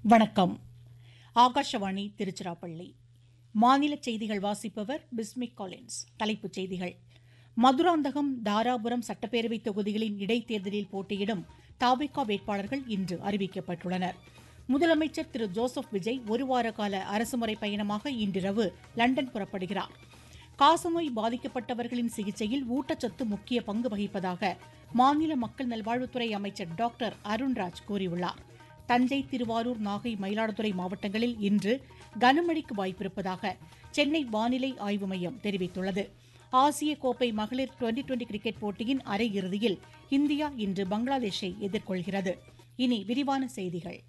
வணக்கம் ஆகாஷவாணி திருச்சிராப்பள்ளி மாநில செய்திகள் வாசிப்பவர் பிஸ்மிக் காலின்ஸ் தலைப்புச் செய்திகள் மதுராந்தகம் தாராபுரம் சட்டப்பேரவைத் தொகுதிகளின் இடைத்தேர்தலில் போட்டியிடும் தாபிகா வேட்பாளர்கள் இன்று அறிவிக்கப்பட்டுள்ளனர் முதலமைச்சர் திரு ஜோசப் விஜய் ஒருவார கால அரசுமுறை பயணமாக இன்றிரவு லண்டன் புறப்படுகிறார் காசநோய் பாதிக்கப்பட்டவர்களின் சிகிச்சையில் ஊட்டச்சத்து முக்கிய பங்கு வகிப்பதாக மாநில மக்கள் நல்வாழ்வுத்துறை அமைச்சர் டாக்டர் அருண்ராஜ் கூறியுள்ளார் தஞ்சை திருவாரூர் நாகை மயிலாடுதுறை மாவட்டங்களில் இன்று கனமழைக்கு வாய்ப்பிருப்பதாக சென்னை வானிலை ஆய்வு மையம் தெரிவித்துள்ளது ஆசிய கோப்பை மகளிர் டுவெண்டி டுவெண்டி கிரிக்கெட் போட்டியின் அரையிறுதியில் இந்தியா இன்று பங்களாதேஷை எதிர்கொள்கிறது இனி விரிவான செய்திகள்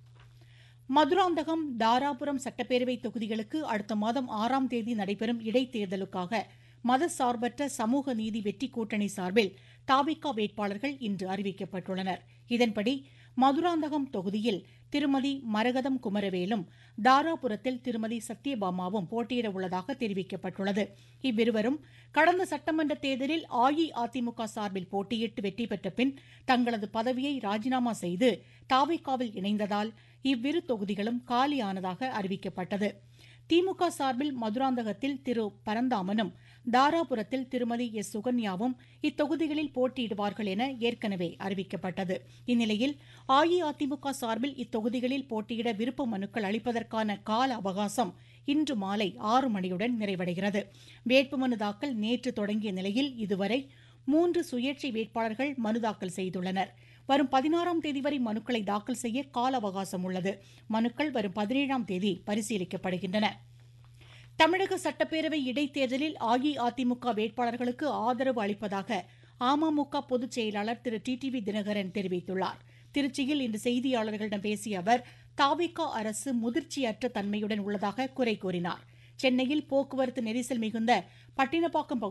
மதுராந்தகம் தாராபுரம் சட்டப்பேரவை தொகுதிகளுக்கு அடுத்த மாதம் ஆறாம் தேதி நடைபெறும் இடைத்தேர்தலுக்காக மதசார்பற்ற சமூக நீதி வெற்றி கூட்டணி சார்பில் தாபிகா வேட்பாளர்கள் இன்று அறிவிக்கப்பட்டுள்ளனர் இதன்படி மதுராந்தகம் தொகுதியில் திருமதி மரகதம் குமரவேலும் தாராபுரத்தில் திருமதி சத்யபாமாவும் போட்டியிட உள்ளதாக தெரிவிக்கப்பட்டுள்ளது இவ்விருவரும் கடந்த சட்டமன்ற தேர்தலில் அஇஅதிமுக சார்பில் போட்டியிட்டு வெற்றி பெற்ற பின் தங்களது பதவியை ராஜினாமா செய்து தாவிகாவில் இணைந்ததால் இவ்விரு தொகுதிகளும் காலியானதாக அறிவிக்கப்பட்டது திமுக சார்பில் மதுராந்தகத்தில் திரு பரந்தாமனும் தாராபுரத்தில் திருமதி எஸ் சுகன்யாவும் இத்தொகுதிகளில் போட்டியிடுவார்கள் என ஏற்கனவே அறிவிக்கப்பட்டது இந்நிலையில் அஇஅதிமுக சார்பில் இத்தொகுதிகளில் போட்டியிட விருப்ப மனுக்கள் அளிப்பதற்கான கால அவகாசம் இன்று மாலை ஆறு மணியுடன் நிறைவடைகிறது வேட்புமனு தாக்கல் நேற்று தொடங்கிய நிலையில் இதுவரை மூன்று சுயேட்சை வேட்பாளர்கள் மனு தாக்கல் செய்துள்ளனர் வரும் பதினாறாம் தேதி வரை மனுக்களை தாக்கல் செய்ய கால அவகாசம் உள்ளது மனுக்கள் வரும் பதினேழாம் தேதி பரிசீலிக்கப்படுகின்றன தமிழக சட்டப்பேரவை இடைத்தேர்தலில் அஇஅதிமுக வேட்பாளர்களுக்கு ஆதரவு அளிப்பதாக அமமுக பொதுச் செயலாளர் Thiru T T V Dhinakaran தெரிவித்துள்ளார் திருச்சியில் இன்று செய்தியாளர்களிடம் பேசிய அவர் தாவிகா அரசு முதிர்ச்சியற்ற தன்மையுடன் உள்ளதாக குறை கூறினார் சென்னையில் போக்குவரத்து நெரிசல் மிகுந்த பட்டினப்பாக்கம்